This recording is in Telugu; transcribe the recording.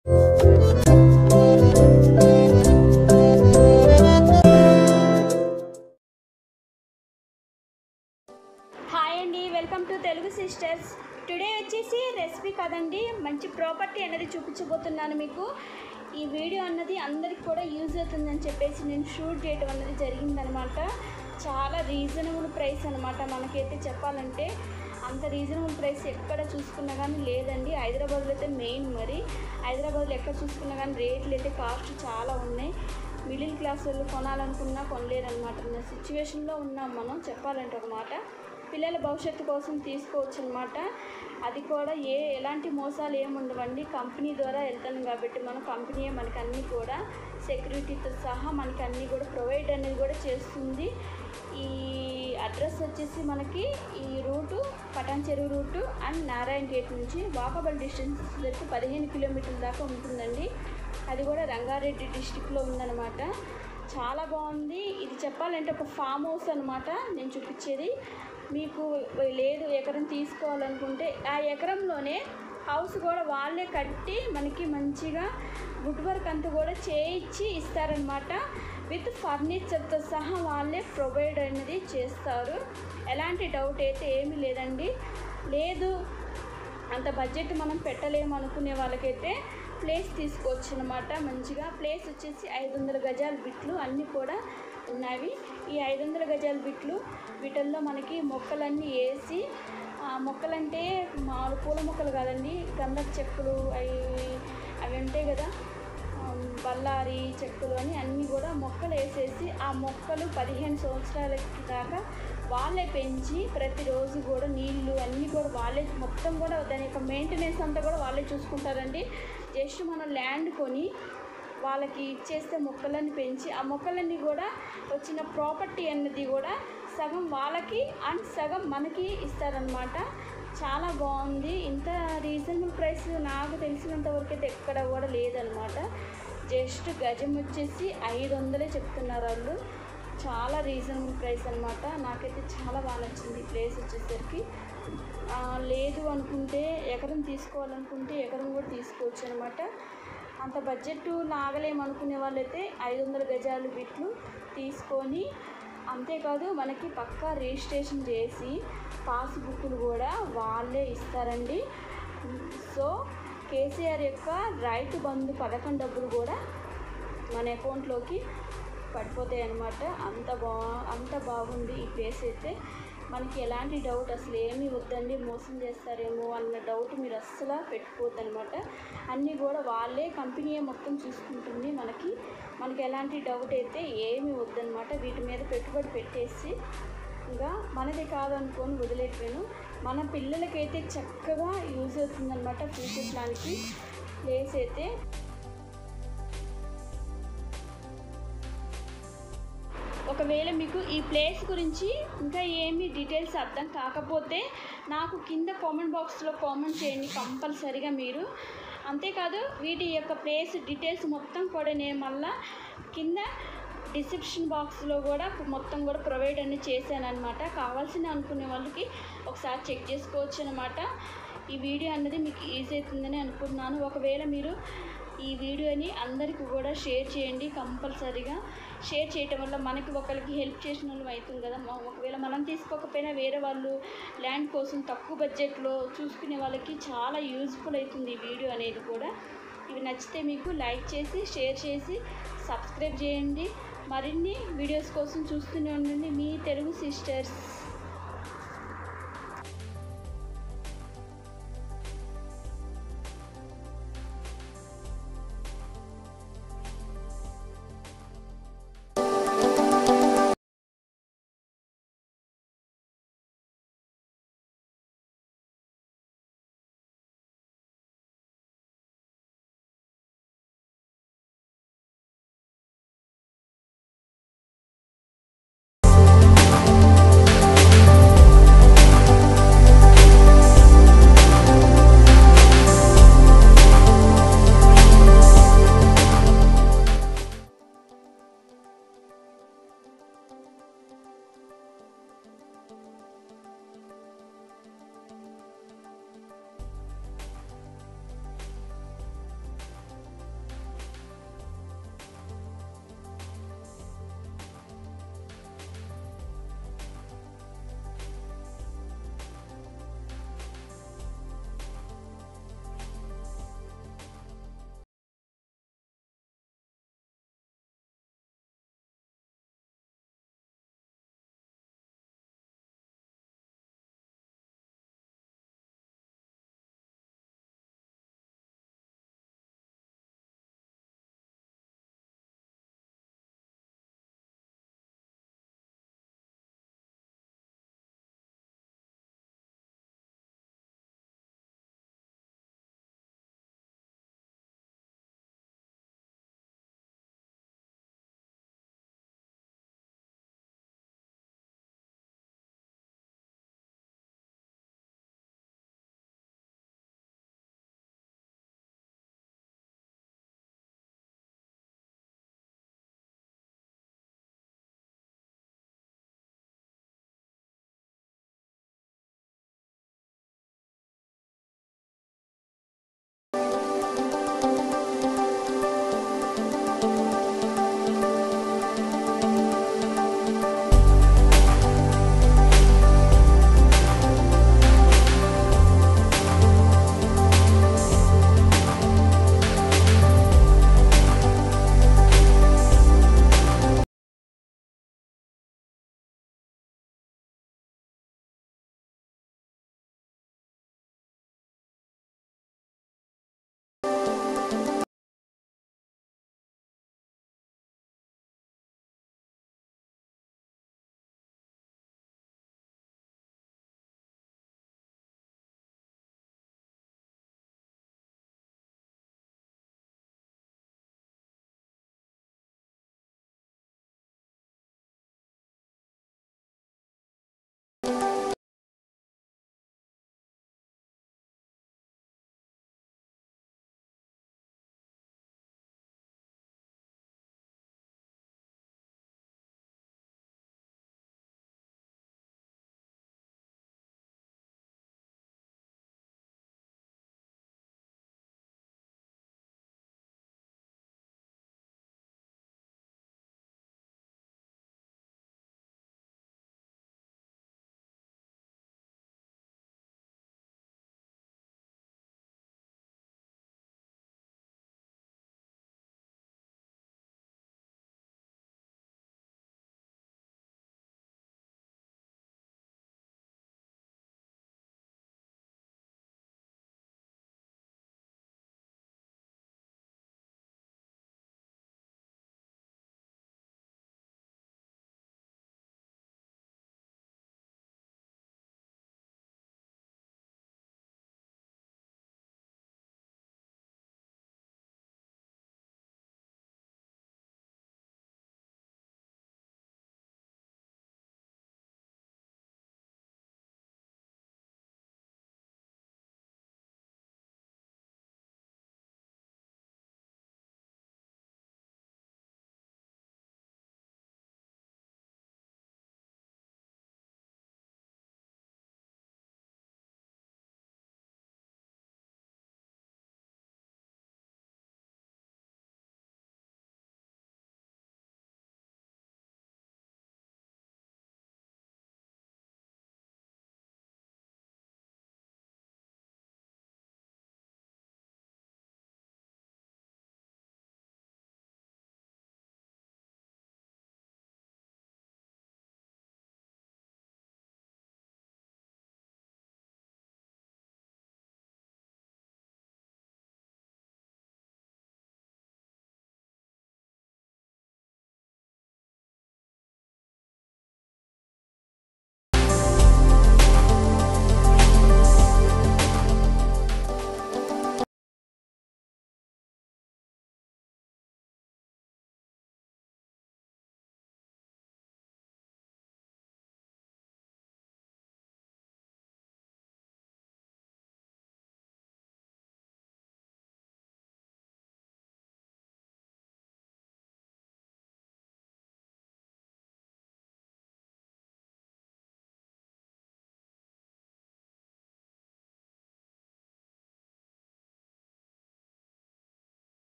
హాయ్ అండి welcome to Telugu sisters today వచ్చేసి రెసిపీ కదండి మంచి ప్రాపర్టీ అనేది చూపించబోతున్నాను మీకు ఈ వీడియో అన్నది అందరికి కూడా యూజ్ అవుతుందని చెప్పేసి నేను షూట్ చేయడం అన్నది జరిగిందనమాట చాలా రీజనబుల్ ప్రైస్ అనమాట మనకైతే చెప్పాలంటే అంత రీజనబుల్ ప్రైస్ ఎక్కడ చూసుకున్నా కానీ లేదండి హైదరాబాద్లో అయితే మెయిన్ మరి హైదరాబాద్లో ఎక్కడ చూసుకున్నా కానీ రేట్లు అయితే కాస్ట్ చాలా ఉన్నాయి మిడిల్ క్లాస్ వాళ్ళు కొనాలనుకున్నా కొనలేరనమాట ఉన్న సిచ్యువేషన్లో ఉన్నాం మనం చెప్పాలంటే ఒక మాట పిల్లల భవిష్యత్తు కోసం తీసుకోవచ్చు అనమాట అది కూడా ఏ ఎలాంటి మోసాలు ఏమి ఉండవండి కంపెనీ ద్వారా వెళ్తాను కాబట్టి మనం కంపెనీయే మనకి అన్నీ కూడా సెక్యూరిటీతో సహా మనకి అన్నీ కూడా ప్రొవైడ్ అనేది కూడా చేస్తుంది ఈ అడ్రస్ వచ్చేసి మనకి ఈ route Patancheru route and Narayana gate నుంచి వాకబుల్ డిస్టెన్స్ వచ్చి పదిహేను కిలోమీటర్ల దాకా ఉంటుందండి అది కూడా రంగారెడ్డి డిస్టిక్లో ఉందన్నమాట చాలా బాగుంది ఇది చెప్పాలంటే ఒక ఫామ్ హౌస్ అనమాట నేను చూపించేది మీకు లేదు ఎకరం తీసుకోవాలనుకుంటే ఆ ఎకరంలోనే హౌస్ కూడా వాళ్ళే కట్టి మనకి మంచిగా వుడ్ వర్క్ అంతా కూడా చేయించి ఇస్తారనమాట విత్ ఫర్నిచర్తో సహా వాళ్ళే ప్రొవైడ్ అనేది చేస్తారు ఎలాంటి డౌట్ అయితే ఏమీ లేదండి లేదు అంత బడ్జెట్ మనం పెట్టలేము అనుకునే వాళ్ళకైతే ప్లేస్ తీసుకోవచ్చు అనమాట మంచిగా ప్లేస్ వచ్చేసి ఐదు వందల గజాల బిట్లు అన్నీ కూడా ఉన్నవి ఈ ఐదు వందల గజాల బిట్లు వీటిల్లో మనకి మొక్కలన్నీ వేసి ఆ, మొక్కలంటే మామూలు పూల మొక్కలు కాదండి గంధపు చెక్కులు అవి అవి ఉంటాయి కదా ఆ, బల్లారి చెక్కులు అని అన్నీ కూడా మొక్కలు వేసేసి ఆ మొక్కలు పదిహేను సంవత్సరాల దాకా వాళ్ళే పెంచి ప్రతిరోజు కూడా నీళ్ళు అన్నీ కూడా వాళ్ళే మొత్తం కూడా దాని యొక్క మెయింటెనెన్స్ అంతా కూడా వాళ్ళే చూసుకుంటారండి జస్ట్ మనం ల్యాండ్ కొని వాళ్ళకి ఇచ్చేస్తే మొక్కలన్నీ పెంచి ఆ మొక్కలన్నీ కూడా వచ్చిన ప్రాపర్టీ అన్నది కూడా సగం వాళ్ళకి అండ్ సగం మనకి ఇస్తారనమాట చాలా బాగుంది ఇంత రీజనబుల్ ప్రైస్ నాకు తెలిసినంత వరకు అయితే ఎక్కడ కూడా లేదనమాట జస్ట్ గజం వచ్చేసి ఐదు వందలే చెప్తున్నారు వాళ్ళు చాలా రీజనబుల్ ప్రైస్ అనమాట నాకైతే చాలా బాగా నచ్చింది ఈ ప్లేస్ వచ్చేసరికి ఆ, లేదు అనుకుంటే ఎకరం తీసుకోవాలనుకుంటే ఎకరం కూడా తీసుకోవచ్చు అనమాట అంత బడ్జెట్ లాగలేమనుకునే వాళ్ళైతే ఐదు వందల గజాలు బిట్లు తీసుకొని అంతేకాదు మనకి పక్కా రిజిస్ట్రేషన్ చేసి పాస్బుక్లు కూడా వాళ్ళే ఇస్తారండి సో కేసీఆర్ యొక్క రైతు బంధు పథకం డబ్బులు కూడా మన అకౌంట్లోకి పడిపోతాయి అన్నమాట అంత బా అంత బాగుంది ఈ ప్లేస్ అయితే మనకి ఎలాంటి డౌట్ అసలు ఏమీ వద్దండి మోసం చేస్తారేమో అన్న డౌట్ మీరు అస్సలు పెట్టుకోవద్దు అనమాట అన్నీ కూడా వాళ్ళే కంపెనీయే మొత్తం చూసుకుంటుంది మనకి మనకి ఎలాంటి డౌట్ అయితే ఏమీ వద్దనమాట వీటి మీద పెట్టుబడి పెట్టేసి ఇంకా మనది కాదనుకొని వదిలేకపోయాను మన పిల్లలకైతే చక్కగా యూజ్ అవుతుందన్నమాట ఫ్యూచర్ ప్లాన్కి ప్లేస్ అయితే ఒకవేళ మీకు ఈ ప్లేస్ గురించి ఇంకా ఏమి డీటెయిల్స్ అర్థం కాకపోతే నాకు కింద కామెంట్ బాక్స్లో కామెంట్ చేయండి కంపల్సరిగా మీరు అంతేకాదు వీటి యొక్క ప్లేస్ డీటెయిల్స్ మొత్తం కూడా నేను మళ్ళా కింద డిస్క్రిప్షన్ బాక్స్లో కూడా మొత్తం కూడా ప్రొవైడ్ అన్ని చేశాను అనమాట కావాల్సిన అనుకునే వాళ్ళకి ఒకసారి చెక్ చేసుకోవచ్చు అనమాట ఈ వీడియో అన్నది మీకు ఈజీ అవుతుందని అనుకుంటున్నాను ఒకవేళ మీరు ఈ వీడియోని అందరికీ కూడా షేర్ చేయండి కంపల్సరీగా షేర్ చేయటం వల్ల మనకి ఒకరికి హెల్ప్ చేసిన వాళ్ళు అవుతుంది కదా మ- ఒకవేళ మనం తీసుకోకపోయినా వేరే వాళ్ళు ల్యాండ్ కోసం తక్కువ బడ్జెట్లో చూసుకునే వాళ్ళకి చాలా యూజ్ఫుల్ అవుతుంది ఈ వీడియో అనేది కూడా ఇవి నచ్చితే మీకు లైక్ చేసి షేర్ చేసి సబ్స్క్రైబ్ చేయండి మరిన్ని వీడియోస్ కోసం చూస్తూనే ఉండండి మీ తెలుగు సిస్టర్స్